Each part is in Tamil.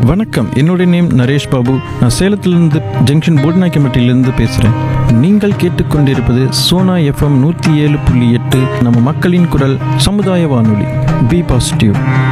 வணக்கம் என்னுடைய நேம் நரேஷ் பாபு நான் சேலத்திலிருந்து ஜங்ஷன் போட்நாயக்கம்பட்டியிலிருந்து பேசுகிறேன் நீங்கள் கேட்டுக்கொண்டிருப்பது சோனா எஃப்எம் நூற்றி ஏழு புள்ளி எட்டு நம்ம மக்களின் குரல் சமுதாய வானொலி பி பாசிட்டிவ்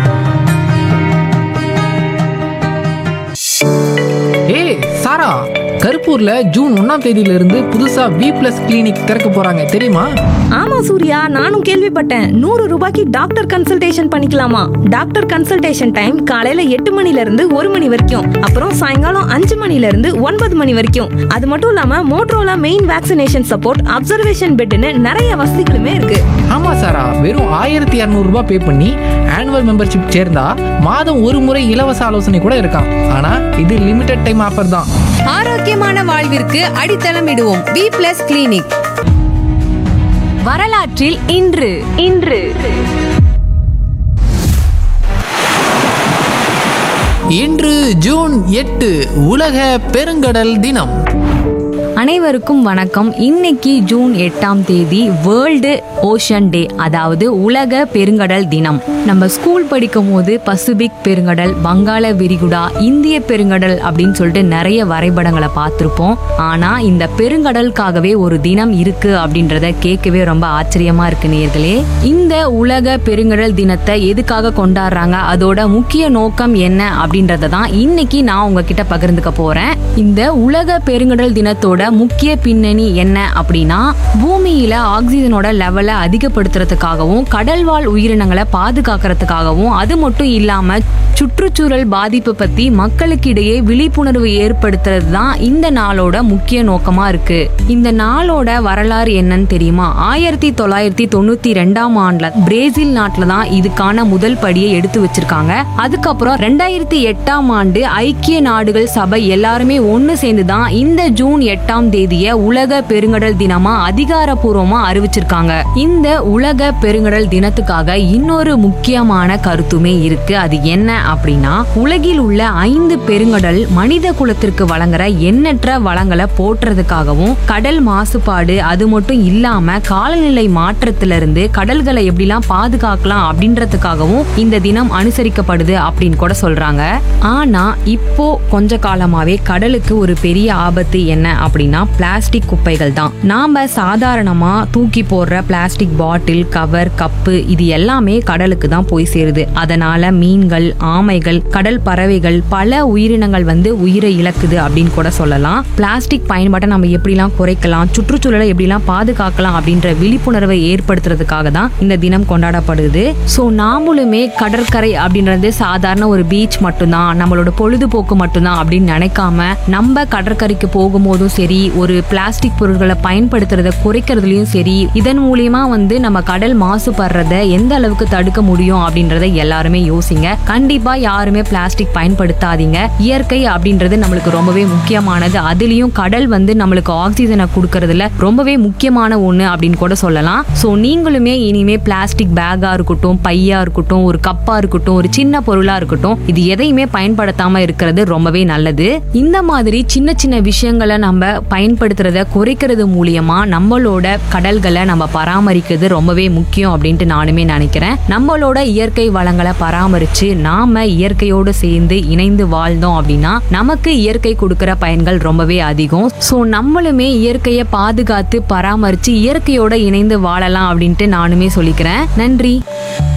ஏய் சாரா கருப்பூர்ல ஜூன் ஒன்னாம் தேதியில இருந்து புதுசா வி பிளஸ் கிளினிக் திறக்க போறாங்க தெரியுமா ஆமா சூர்யா நானும் கேள்விப்பட்டேன் நூறு ரூபாய்க்கு டாக்டர் கன்சல்டேஷன் பண்ணிக்கலாமா டாக்டர் கன்சல்டேஷன் டைம் காலையில எட்டு மணில இருந்து ஒரு மணி வரைக்கும் அப்புறம் சாயங்காலம் அஞ்சு மணில இருந்து ஒன்பது மணி வரைக்கும் அது மட்டும் இல்லாம Motorola main vaccination support observation பெட்னு நிறைய வசதிகளுமே இருக்கு ஆமா சாரா வெறும் ஆயிரத்தி இரநூறு ரூபாய் பே பண்ணி ஆனுவல் மெம்பர்ஷிப் சேர்ந்தா மாதம் ஒரு முறை இலவச ஆலோசனை கூட இருக்காம் ஆனா இது லிமிடெட் டைம் ஆஃபர் தான் ஆரோக்கியமான வாழ்விற்கு அடித்தளமிடுவோம் வி பிளஸ் கிளினிக் வரலாற்றில் இன்று இன்று இன்று ஜூன் எட்டு உலக பெருங்கடல் தினம் அனைவருக்கும் வணக்கம் இன்னைக்கு ஜூன் எட்டாம் தேதி வேர்ல்டு ஓஷன் டே அதாவது உலக பெருங்கடல் தினம் நம்ம ஸ்கூல் படிக்கும் போது பசிபிக் பெருங்கடல் வங்காள விரிகுடா இந்திய பெருங்கடல் அப்படின்னு சொல்லிட்டு நிறைய வரைபடங்களை பார்த்துருப்போம் ஆனா இந்த பெருங்கடலுக்காகவே ஒரு தினம் இருக்கு அப்படின்றத கேட்கவே ரொம்ப ஆச்சரியமா இருக்கு நேர்களே இந்த உலக பெருங்கடல் தினத்தை எதுக்காக கொண்டாடுறாங்க அதோட முக்கிய நோக்கம் என்ன அப்படின்றத தான் இன்னைக்கு நான் உங்ககிட்ட பகிர்ந்துக்க போறேன் இந்த உலக பெருங்கடல் தினத்தோட முக்கிய பின்னணி என்ன அப்படின்னா பூமியில ஆக்சிஜனோட லெவலை அதிகப்படுத்துறதுக்காகவும் கடல்வாழ் உயிரினங்களை பாதுகாக்கிறதுக்காகவும் அது மட்டும் இல்லாம சுற்றுச்சூழல் பாதிப்பு பத்தி மக்களுக்கிடையே விழிப்புணர்வு ஏற்படுத்துறது தான் இந்த நாளோட முக்கிய நோக்கமா இருக்கு இந்த நாளோட வரலாறு என்னன்னு தெரியுமா ஆயிரத்தி தொள்ளாயிரத்தி தொண்ணூத்தி ரெண்டாம் ஆண்டுல பிரேசில் நாட்டுல தான் இதுக்கான முதல் படியை எடுத்து வச்சிருக்காங்க அதுக்கப்புறம் ரெண்டாயிரத்தி எட்டாம் ஆண்டு ஐக்கிய நாடுகள் சபை எல்லாருமே ஒன்னு சேர்ந்து தான் இந்த ஜூன் எட்டாம் தேதிய உலக பெருங்கடல் தினமா அதிகாரப்பூர்வமா அறிவிச்சிருக்காங்க இந்த உலக பெருங்கடல் தினத்துக்காக இன்னொரு முக்கியமான கருத்துமே இருக்கு அது என்ன அப்படின்னா உலகில் உள்ள ஐந்து பெருங்கடல் மனித குலத்திற்கு வழங்குற எண்ணற்ற வளங்களை போற்றுறதுக்காகவும் கடல் மாசுபாடு அது மட்டும் இல்லாம காலநிலை மாற்றத்திலிருந்து கடல்களை எப்படிலாம் பாதுகாக்கலாம் அப்படின்றதுக்காகவும் இந்த தினம் அனுசரிக்கப்படுது அப்படின்னு கூட சொல்றாங்க ஆனா இப்போ கொஞ்ச காலமாவே கடலுக்கு ஒரு பெரிய ஆபத்து என்ன அப்படின்னா பிளாஸ்டிக் குப்பைகள் தான் நாம சாதாரணமா தூக்கி போடுற பிளாஸ்டிக் பாட்டில் கவர் கப்பு இது எல்லாமே கடலுக்கு தான் போய் சேருது அதனால மீன்கள் ஆமைகள் கடல் பறவைகள் பல உயிரினங்கள் வந்து உயிரை இழக்குது அப்படின்னு கூட சொல்லலாம் பிளாஸ்டிக் பயன்பாட்டை நம்ம எப்படிலாம் குறைக்கலாம் சுற்றுச்சூழலை எப்படிலாம் பாதுகாக்கலாம் அப்படின்ற விழிப்புணர்வை ஏற்படுத்துறதுக்காக தான் இந்த தினம் கொண்டாடப்படுது ஸோ நாமளுமே கடற்கரை அப்படின்றது சாதாரண ஒரு பீச் மட்டும்தான் நம்மளோட பொழுதுபோக்கு மட்டும்தான் அப்படின்னு நினைக்காம நம்ம கடற்கரைக்கு போகும்போதும் சரி ஒரு பிளாஸ்டிக் பொருட்களை பயன்படுத்துறத குறைக்கிறதுலயும் சரி இதன் மூலியமா வந்து நம்ம கடல் மாசுபடுறத எந்த அளவுக்கு தடுக்க முடியும் அப்படின்றத எல்லாருமே யோசிங்க கண்டிப்பா யாருமே பிளாஸ்டிக் பயன்படுத்தாதீங்க இயற்கை அப்படின்றது நம்மளுக்கு ரொம்பவே முக்கியமானது அதுலயும் கடல் வந்து நம்மளுக்கு ஆக்சிஜனை கொடுக்கறதுல ரொம்பவே முக்கியமான ஒண்ணு அப்படின்னு கூட சொல்லலாம் சோ நீங்களுமே இனிமே பிளாஸ்டிக் பேக்கா இருக்கட்டும் பையா இருக்கட்டும் ஒரு கப்பா இருக்கட்டும் ஒரு சின்ன பொருளா இருக்கட்டும் இது எதையுமே பயன்படுத்தாம இருக்கிறது ரொம்பவே நல்லது இந்த மாதிரி சின்ன சின்ன விஷயங்களை நம்ம பயன்படுத்துறத குறைக்கிறது மூலியமா நம்மளோட கடல்களை நம்ம பராமரிக்கிறது ரொம்பவே முக்கியம் அப்படின்ட்டு நானுமே நினைக்கிறேன் நம்மளோட இயற்கை வளங்களை பராமரிச்சு நாம இயற்கையோடு சேர்ந்து இணைந்து வாழ்ந்தோம் அப்படின்னா நமக்கு இயற்கை கொடுக்கிற பயன்கள் ரொம்பவே அதிகம் ஸோ நம்மளுமே இயற்கையை பாதுகாத்து பராமரிச்சு இயற்கையோட இணைந்து வாழலாம் அப்படின்ட்டு நானுமே சொல்லிக்கிறேன் நன்றி